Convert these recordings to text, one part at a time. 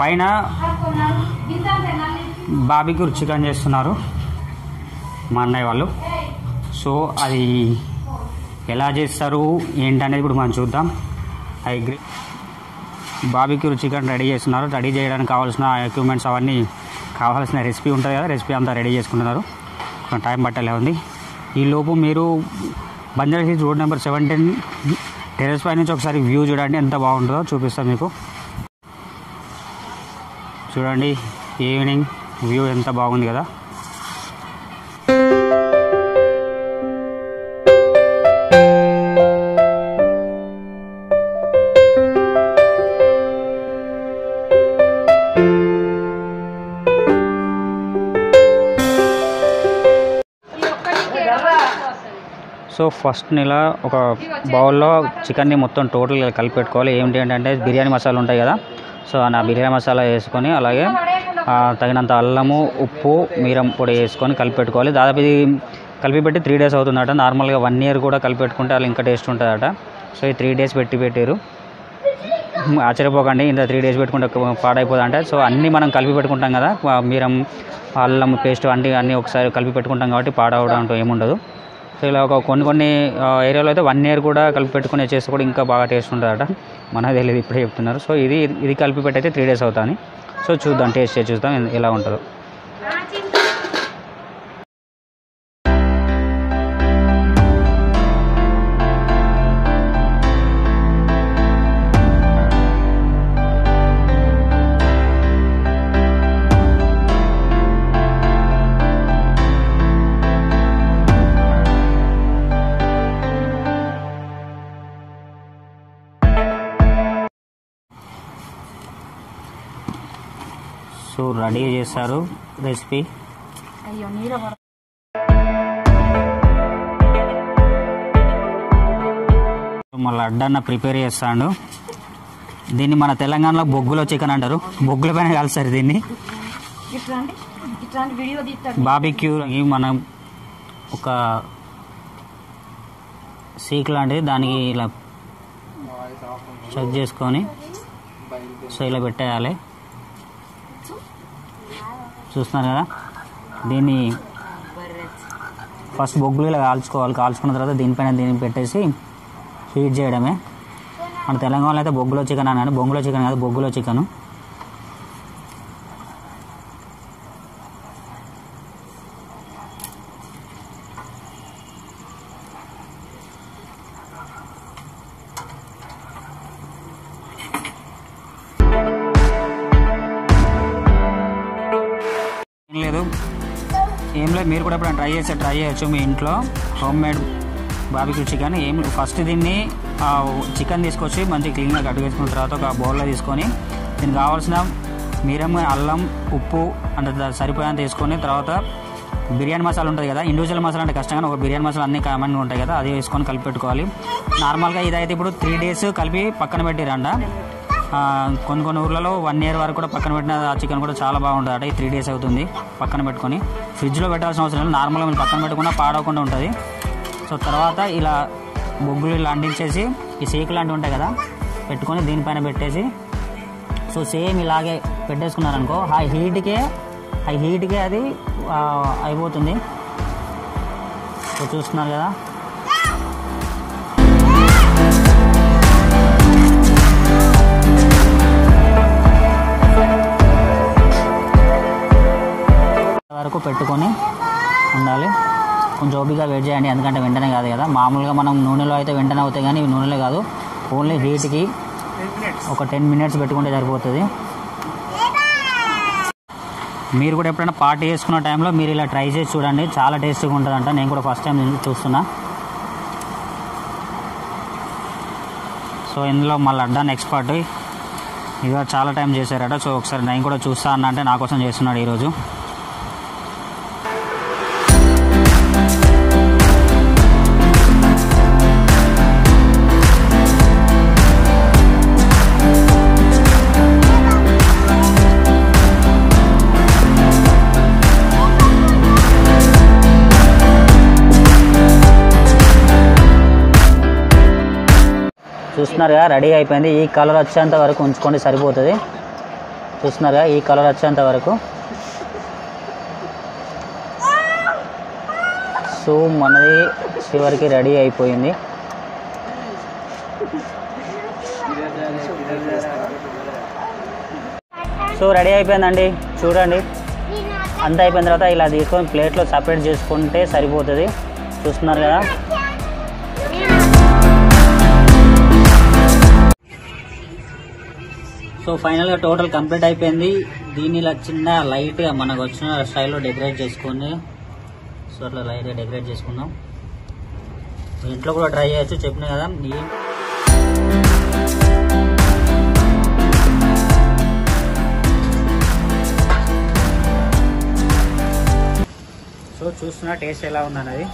పైన barbecue chicken చేస్తున్నారు మా అన్నయ్య వాళ్ళు సో అది ఎలా చేస్తారు ఏంటనేది ఇప్పుడు మనం చూద్దాం ఐ అగ్రి బాబిక్యూ చికెన్ రెడీ చేస్తున్నారు రెడీ చేయడానికి కావాల్సిన ఎక్విప్మెంట్స్ అవన్నీ కావాల్సిన రెసిపీ ఉంటుంది కదా రెసిపీ అంతా రెడీ చేసుకుంటున్నారు కొంచెం టైం పట్టలే ఉంది ఈ లోపు మీరు Banjara hills road number seventeen terrace పై నుంచి ఒకసారి వ్యూ చూడండి ఎంత బాగుంటుందో చూపిస్తాను మీకు చూడండి ఈవినింగ్ వ్యూ ఎంత బాగుంది కదా సో ఫస్ట్ నెల ఒక బౌల్లో చికెన్ని మొత్తం టోటల్ కలిపి పెట్టుకోవాలి ఏంటి అంటే బిర్యానీ మసాలా ఉంటాయి కదా సో ఆ బిర్యానీ మసాలా వేసుకొని అలాగే ఆ, తగినంత అల్లము ఉప్పు మీరం పొడి వేసుకొని కలిపి పెట్టుకోవాలి దాదాపు ఇది కలిపి పెట్టి త్రీ డేస్ అవుతుందట నార్మల్గా వన్ ఇయర్ కూడా కలిపి పెట్టుకుంటే అలా ఇంకా టేస్ట్ ఉంటుందట సో ఈ త్రీ డేస్ పెట్టి పెట్టారు ఆశ్చర్యపోకండి ఇంత త్రీ డేస్ పెట్టుకుంటే పాడైపోతుంది అంటే సో అన్నీ మనం కలిపి పెట్టుకుంటాం కదా ఆ మీరం అల్లం పేస్ట్ అన్నీ అన్నీ ఒకసారి కలిపి పెట్టుకుంటాం కాబట్టి పాడవడం అంటూ ఏముండదు సో ఇలా ఒక కొన్ని కొన్ని ఆ, ఏరియాలో అయితే వన్ ఇయర్ కూడా కలిపి పెట్టుకుని చేస్తే కూడా ఇంకా బాగా టేస్ట్ ఉంటుందట మనకు తెలియదు ఇప్పుడే చెప్తున్నారు సో ఇది ఇది కలిపి పెట్టయితే త్రీ డేస్ అవుతాని సో చూద్దాం టేస్ట్ చేసి చూద్దాం ఎ- ఎలా ఉంటుందో సో రెడీ చేశారు రెసిపీ అయ్యో నీళ్ళ పడ మళ్ళీ అడ్డన్న ప్రిపేర్ చేస్తాడు దీన్ని మన తెలంగాణలో బొగ్గులో చికెన్ అంటారు బొగ్గుల పైన కాల్స్తారు దీన్ని ఇట్లాంటి ఇట్లాంటి వీడియో తీస్తారు బాబిక్యూ మనం ఒక సీక్ లాంటిది దానికి ఇలా చెక్ చేసుకొని సో ఇలా పెట్టేయాలి చూస్తున్నారు కదా దీన్ని ఫస్ట్ బొగ్గులు ఇలా కాల్చుకోవాలి కాల్చుకున్న తర్వాత దీనిపైన దీన్ని పెట్టేసి హీట్ చేయడమే మన తెలంగాణలో అయితే బొగ్గులో చికెన్ అన్నాడు బొంగులో చికెన్ కాదు బొగ్గులో చికెన్ ఏం లేదు ఏం లేదు మీరు కూడా ఎప్పుడైనా ట్రై చేస్తే ట్రై చేయొచ్చు మీ ఇంట్లో హోమ్ మేడ్ బాబిక్యూ చికెన్ ఏం ఫస్ట్ దీన్ని చికెన్ తీసుకొచ్చి మంచిగా క్లీన్గా కట్ చేసుకున్న తర్వాత ఒక బౌల్లో తీసుకొని దీనికి కావాల్సిన మీరం అల్లం ఉప్పు అంటే దా- సరిపోయేంత తీసుకొని తర్వాత బిర్యానీ మసాలా ఉంటుంది కదా ఇండివిజువల్ మసాలా అంటే కష్టం కానీ ఒక బిర్యానీ మసాలా అన్ని కామన్గా ఉంటాయి కదా అది వేసుకొని కలిపి పెట్టుకోవాలి నార్మల్గా ఇదైతే ఇప్పుడు త్రీ డేస్ కలిపి పక్కన పెట్టిరంట ఆ, కొన్ని కొన్ని ఊర్లలో వన్ ఇయర్ వరకు కూడా పక్కన పెట్టిన ఆ చికెన్ కూడా చాలా బాగుంటుంది అట ఈ త్రీ డేస్ అవుతుంది పక్కన పెట్టుకొని ఫ్రిడ్జ్లో పెట్టాల్సిన అవసరం లేదు నార్మల్గా మీరు పక్కన పెట్టుకున్నా పాడవకుండా ఉంటుంది సో తర్వాత ఇలా బొగ్గులు ఇలా అంటించేసి ఈ సేకు లాంటివి ఉంటాయి కదా పెట్టుకొని దీనిపైన పెట్టేసి సో సేమ్ ఇలాగే పెట్టేసుకున్నారనుకో ఆ హీట్కే ఆ హీట్కే అది ఆ, అయిపోతుంది సో చూస్తున్నారు కదా వరకు పెట్టుకొని ఉండాలి కొంచెం ఓపికగా వెయిట్ చేయండి ఎందుకంటే వెంటనే కాదు కదా మామూలుగా మనం నూనెలో అయితే వెంటనే అవుతాయి కానీ ఇవి నూనెలో కాదు ఓన్లీ హీట్కి ఒక టెన్ మినిట్స్ పెట్టుకుంటే సరిపోతుంది మీరు కూడా ఎప్పుడైనా పార్టీ చేసుకున్న టైంలో మీరు ఇలా ట్రై చేసి చూడండి చాలా టేస్టీగా ఉంటుందంట నేను కూడా ఫస్ట్ టైం చూస్తున్నా సో ఇందులో మళ్ళీ అడ్డాన్ ఎక్స్పర్ట్ ఇక చాలా టైం చేశారట సో ఒకసారి నేను కూడా చూస్తా అన్న అంటే నా కోసం చేస్తున్నాడు ఈరోజు చూస్తున్నారుగా రెడీ అయిపోయింది ఈ కలర్ వచ్చేంత వరకు ఉంచుకోండి సరిపోతుంది చూస్తున్నారా ఈ కలర్ వచ్చేంత వరకు సో మనది చివరికి రెడీ అయిపోయింది సో రెడీ అయిపోయిందండి చూడండి అంతా అయిపోయిన తర్వాత ఇలా తీసుకొని ప్లేట్లో సపరేట్ చేసుకుంటే సరిపోతుంది చూస్తున్నారు కదా సో ఫైనల్గా టోటల్ కంప్లీట్ అయిపోయింది దీన్ని ఇలా చిన్న లైట్గా మనకు వచ్చిన స్టైల్లో డెకరేట్ చేసుకొని సో అట్లా లైట్గా డెకరేట్ చేసుకుందాం ఇంట్లో కూడా ట్రై చేయొచ్చు చెప్పిన కదా ఈ సో చూస్తున్నా టేస్ట్ ఎలా ఉందన్నది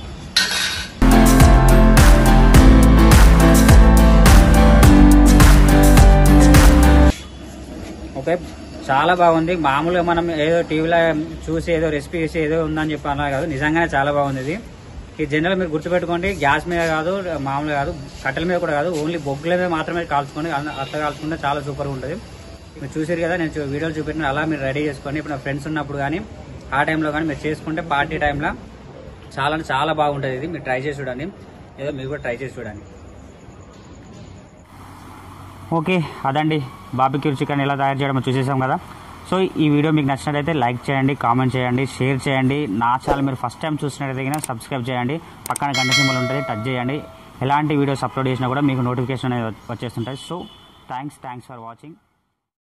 ఓకే చాలా బాగుంది మామూలుగా మనం ఏదో టీవీలో చూసి ఏదో రెసిపీ చేసి ఏదో ఉందని చెప్పి అలా కాదు నిజంగానే చాలా బాగుంది ఇది ఈ జనరల్ మీరు గుర్తుపెట్టుకోండి గ్యాస్ మీద కాదు మామూలుగా కాదు కట్టెల మీద కూడా కాదు ఓన్లీ బొగ్గుల మీద మాత్రమే కాల్చుకోండి అలా- అట్లా కాల్చుకుంటే చాలా సూపర్గా ఉంటుంది మీరు చూసారు కదా నేను చూ- వీడియోలు చూపెట్టిన అలా మీరు రెడీ చేసుకోండి ఇప్పుడు నా ఫ్రెండ్స్ ఉన్నప్పుడు కానీ ఆ టైంలో కానీ మీరు చేసుకుంటే పార్టీ టైంలో చాలా అంటే చాలా బాగుంటుంది ఇది మీరు ట్రై చేసి చూడండి ఏదో మీరు కూడా ట్రై చేసి చూడండి ఓకే అదండి బాబిక్యూ చికెన్ ఎలా తయారు చేయడమో చూసేసాం కదా సో ఈ వీడియో మీకు నచ్చినట్లయితే లైక్ చేయండి కామెంట్ చేయండి షేర్ చేయండి నా ఛానల్ మీరు ఫస్ట్ టైం చూసినట్లయితే కనుక సబ్స్క్రైబ్ చేయండి పక్కన గంట సింబల్ ఉంటుంది టచ్ చేయండి ఎలాంటి వీడియోస్ అప్లోడ్ చేసినా కూడా మీకు నోటిఫికేషన్ అనేది వచ్చేస్తుంటాయి so thanks thanks for watching